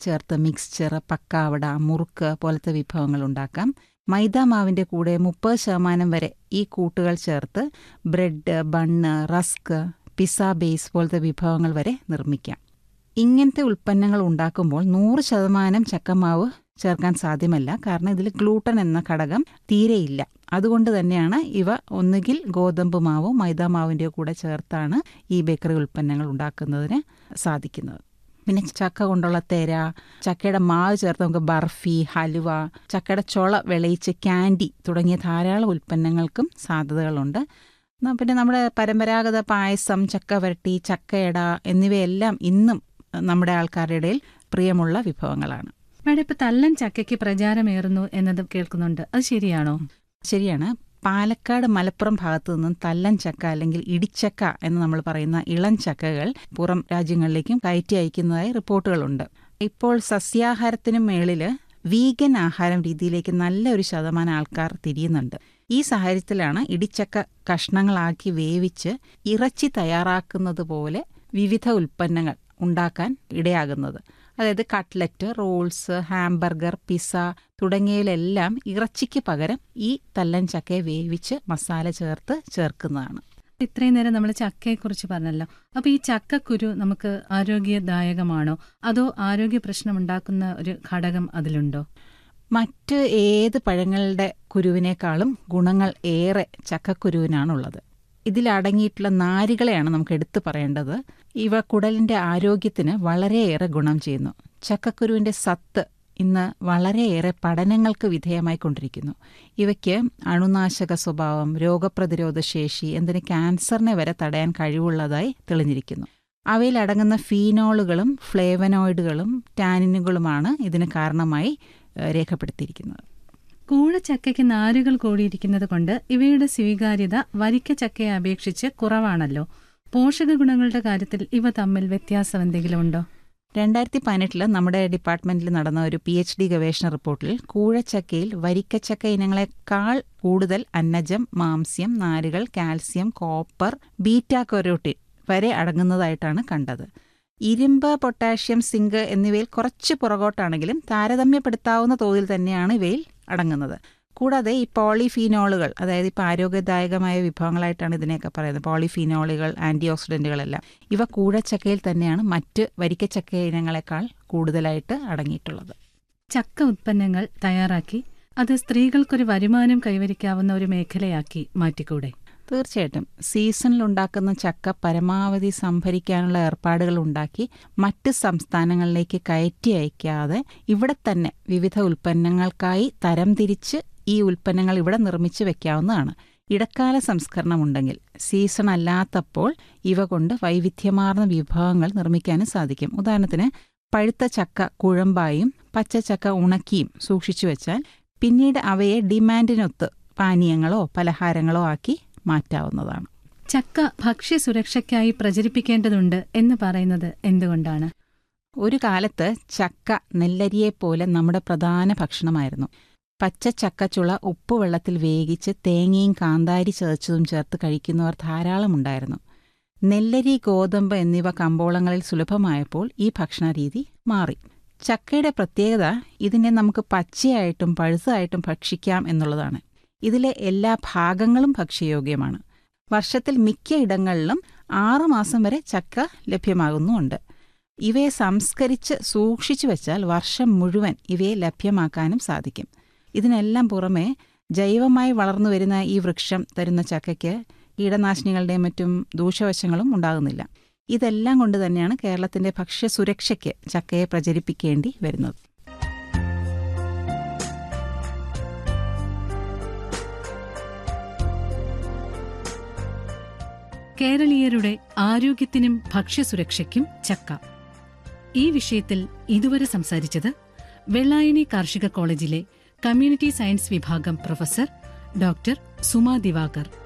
ചേർത്ത് മിക്സ്ചർ പക്കാവട മുറുക്ക് പോലത്തെ വിഭവങ്ങൾ ഉണ്ടാക്കാം മൈദ മാവിൻ്റെ കൂടെ മുപ്പത് ശതമാനം വരെ ഈ കൂട്ടുകൾ ചേർത്ത് bread bun rusk pizza base പോലത്തെ വിഭവങ്ങൾ വരെ നിർമ്മിക്കാം ഇങ്ങനത്തെ ഉൽപ്പന്നങ്ങൾ ഉണ്ടാക്കുമ്പോൾ നൂറ് ശതമാനം ചക്കമാവ് ചേർക്കാൻ സാധ്യമല്ല കാരണം ഇതിൽ ഗ്ലൂട്ടൻ എന്ന ഘടകം തീരെയില്ല അതുകൊണ്ട് തന്നെയാണ് ഇവ ഒന്നുകിൽ ഗോതമ്പ് മാവോ മൈദാ മാവിൻ്റെയോ കൂടെ ചേർത്താണ് ഈ ബേക്കറി ഉൽപ്പന്നങ്ങൾ ഉണ്ടാക്കുന്നതിന് സാധിക്കുന്നത് പിന്നെ ചക്ക കൊണ്ടുള്ള തെര ചക്കയുടെ മാവ് ചേർത്ത് നമുക്ക് ബർഫി ഹലുവ ചക്കയുടെ ചുള വിളയിച്ച് ക്യാൻഡി തുടങ്ങിയ ധാരാളം ഉൽപ്പന്നങ്ങൾക്കും സാധ്യതകളുണ്ട് ന- പിന്നെ നമ്മുടെ പരമ്പരാഗത പായസം ചക്ക വരട്ടി ചക്കയട എന്നിവയെല്ലാം ഇന്നും നമ്മുടെ ആൾക്കാരുടെ ഇടയിൽ പ്രിയമുള്ള വിഭവങ്ങളാണ് മാഡം ഇപ്പൊ തല്ലൻ ചക്കയ്ക്ക് പ്രചാരമേറുന്നു എന്നത് കേൾക്കുന്നുണ്ട് അത് ശരിയാണോ ശരിയാണ് പാലക്കാട് മലപ്പുറം ഭാഗത്തു നിന്നും തല്ലൻ ചക്ക അല്ലെങ്കിൽ ഇടിച്ചക്ക എന്ന് നമ്മൾ പറയുന്ന ഇളം ചക്കകൾ പുറം രാജ്യങ്ങളിലേക്കും കയറ്റി അയക്കുന്നതായി റിപ്പോർട്ടുകളുണ്ട് ഇപ്പോൾ സസ്യാഹാരത്തിനും മേളില് വീഗൻ ആഹാരം രീതിയിലേക്ക് നല്ലൊരു ശതമാനം ആൾക്കാർ തിരിയുന്നുണ്ട് ഈ സാഹചര്യത്തിലാണ് ഇടിച്ചക്ക കഷ്ണങ്ങളാക്കി വേവിച്ച് ഇറച്ചി തയ്യാറാക്കുന്നത് പോലെ വിവിധ ഉൽപ്പന്നങ്ങൾ ഉണ്ടാക്കാൻ ഇടയാകുന്നത് അതായത് കട്ട്ലറ്റ് റോൾസ് ഹാംബർഗർ പിസ്സ തുടങ്ങിയതിലെല്ലാം ഇറച്ചിക്ക് പകരം ഈ തല്ലൻ ചക്കയെ വേവിച്ച് മസാല ചേർത്ത് ചേർക്കുന്നതാണ് ഇത്രയും നേരം നമ്മൾ ചക്കയെക്കുറിച്ച് പറഞ്ഞല്ലോ അപ്പൊ ഈ ചക്കക്കുരു നമുക്ക് ആരോഗ്യദായകമാണോ അതോ ആരോഗ്യ പ്രശ്നമുണ്ടാക്കുന്ന ഒരു ഘടകം അതിലുണ്ടോ മറ്റ് ഏത് പഴങ്ങളുടെ കുരുവിനേക്കാളും ഗുണങ്ങൾ ഏറെ ചക്കക്കുരുവിനാണുള്ളത് ഇതിലടങ്ങിയിട്ടുള്ള നാരുകളെയാണ് നമുക്ക് എടുത്തു പറയേണ്ടത് ഇവ കുടലിന്റെ ആരോഗ്യത്തിന് വളരെയേറെ ഗുണം ചെയ്യുന്നു ചക്കക്കുരുവിന്റെ സത്ത് ഇന്ന് വളരെയേറെ പഠനങ്ങൾക്ക് വിധേയമായിക്കൊണ്ടിരിക്കുന്നു ഇവയ്ക്ക് അണുനാശക സ്വഭാവം രോഗപ്രതിരോധ ശേഷി എന്തിന് ക്യാൻസറിനെ വരെ തടയാൻ കഴിവുള്ളതായി തെളിഞ്ഞിരിക്കുന്നു അവയിൽ അടങ്ങുന്ന ഫീനോളുകളും ഫ്ലേവനോയിഡുകളും ടാനിനുകളുമാണ് ഇതിന് കാരണമായി ഏഹ്, രേഖപ്പെടുത്തിയിരിക്കുന്നത് കൂഴച്ചക്കയ്ക്ക് നാരുകൾ കൂടിയിരിക്കുന്നത് കൊണ്ട് ഇവയുടെ സ്വീകാര്യത വരിക്ക ചക്കയെ അപേക്ഷിച്ച് കുറവാണല്ലോ പോഷക ഗുണങ്ങളുടെ കാര്യത്തിൽ ഇവ തമ്മിൽ വ്യത്യാസം എന്തെങ്കിലും ഉണ്ടോ രണ്ടായിരത്തി പതിനെട്ടില് നമ്മുടെ ഡിപ്പാർട്ട്മെന്റിൽ നടന്ന ഒരു പി എച്ച് ഡി ഗവേഷണ റിപ്പോർട്ടിൽ കൂഴച്ചക്കയിൽ വരിക്കച്ചക്ക ഇനങ്ങളെക്കാൾ കൂടുതൽ അന്നജം മാംസ്യം നാരുകൾ കാൽസ്യം കോപ്പർ ബീറ്റാ കൊരോട്ടിൻ വരെ അടങ്ങുന്നതായിട്ടാണ് കണ്ടത് ഇരുമ്പ് പൊട്ടാഷ്യം സിങ്ക് എന്നിവയിൽ കുറച്ച് പുറകോട്ടാണെങ്കിലും താരതമ്യപ്പെടുത്താവുന്ന തോതിൽ തന്നെയാണ് ഇവയിൽ അടങ്ങുന്നത് കൂടാതെ ഈ പോളിഫീനോളുകൾ അതായത് ഇപ്പോൾ ആരോഗ്യദായകമായ വിഭവങ്ങളായിട്ടാണ് ഇതിനെയൊക്കെ പറയുന്നത് പോളിഫീനോളുകൾ ആൻറ്റി ഓക്സിഡൻറ്റുകളെല്ലാം ഇവ കൂഴച്ചക്കയിൽ തന്നെയാണ് മറ്റ് വരിക്കച്ചക്ക ഇനങ്ങളെക്കാൾ കൂടുതലായിട്ട് അടങ്ങിയിട്ടുള്ളത് ചക്ക ഉത്പന്നങ്ങൾ തയ്യാറാക്കി അത് സ്ത്രീകൾക്കൊരു വരുമാനം കൈവരിക്കാവുന്ന ഒരു മേഖലയാക്കി മാറ്റിക്കൂടെ തീർച്ചയായിട്ടും സീസണിൽ ഉണ്ടാക്കുന്ന ചക്ക പരമാവധി സംഭരിക്കാനുള്ള ഏർപ്പാടുകൾ ഉണ്ടാക്കി മറ്റ് സംസ്ഥാനങ്ങളിലേക്ക് കയറ്റി അയക്കാതെ ഇവിടെ തന്നെ വിവിധ ഉൽപ്പന്നങ്ങൾക്കായി തരംതിരിച്ച് ഈ ഉൽപ്പന്നങ്ങൾ ഇവിടെ നിർമ്മിച്ച് വെക്കാവുന്നതാണ് ഇടക്കാല സംസ്കരണം ഉണ്ടെങ്കിൽ സീസൺ അല്ലാത്തപ്പോൾ ഇവ കൊണ്ട് വൈവിധ്യമാർന്ന വിഭവങ്ങൾ നിർമ്മിക്കാനും സാധിക്കും ഉദാഹരണത്തിന് പഴുത്ത ചക്ക കുഴമ്പായും പച്ചച്ചക്ക ഉണക്കിയും സൂക്ഷിച്ചു വെച്ചാൽ പിന്നീട് അവയെ ഡിമാൻഡിനൊത്ത് പാനീയങ്ങളോ പലഹാരങ്ങളോ ആക്കി മാറ്റാവുന്നതാണ് ചക്ക ഭക്ഷ്യസുരക്ഷയ്ക്കായി പ്രചരിപ്പിക്കേണ്ടതുണ്ട് എന്ന് പറയുന്നത് എന്തുകൊണ്ടാണ് ഒരു കാലത്ത് ചക്ക നെല്ലരിയെപ്പോലെ നമ്മുടെ പ്രധാന ഭക്ഷണമായിരുന്നു പച്ച ചക്കച്ചുള ഉപ്പുവെള്ളത്തിൽ വേവിച്ച് തേങ്ങയും കാന്താരി ചതച്ചതും ചേർത്ത് കഴിക്കുന്നവർ ധാരാളമുണ്ടായിരുന്നു നെല്ലരി ഗോതമ്പ് എന്നിവ കമ്പോളങ്ങളിൽ സുലഭമായപ്പോൾ ഈ ഭക്ഷണരീതി മാറി ചക്കയുടെ പ്രത്യേകത ഇതിനെ നമുക്ക് പച്ചയായിട്ടും പഴുത്തതായിട്ടും ഭക്ഷിക്കാം എന്നുള്ളതാണ് ഇതിലെ എല്ലാ ഭാഗങ്ങളും ഭക്ഷ്യയോഗ്യമാണ് വർഷത്തിൽ മിക്ക ഇടങ്ങളിലും ആറുമാസം വരെ ചക്ക ലഭ്യമാകുന്നുമുണ്ട് ഇവയെ സംസ്കരിച്ച് സൂക്ഷിച്ചു വെച്ചാൽ വർഷം മുഴുവൻ ഇവയെ ലഭ്യമാക്കാനും സാധിക്കും ഇതിനെല്ലാം പുറമെ ജൈവമായി വളർന്നു വരുന്ന ഈ വൃക്ഷം തരുന്ന ചക്കയ്ക്ക് കീടനാശിനികളുടെയും മറ്റും ദൂഷ്യവശങ്ങളും ഉണ്ടാകുന്നില്ല ഇതെല്ലാം കൊണ്ട് തന്നെയാണ് കേരളത്തിന്റെ ഭക്ഷ്യസുരക്ഷയ്ക്ക് ചക്കയെ പ്രചരിപ്പിക്കേണ്ടി വരുന്നത് കേരളീയരുടെ ആരോഗ്യത്തിനും ഭക്ഷ്യസുരക്ഷയ്ക്കും ചക്ക ഈ വിഷയത്തിൽ ഇതുവരെ സംസാരിച്ചത് വെള്ളായണി കാർഷിക കോളേജിലെ കമ്മ്യൂണിറ്റി സയൻസ് വിഭാഗം പ്രൊഫസർ ഡോക്ടർ സുമാ ദിവാകർ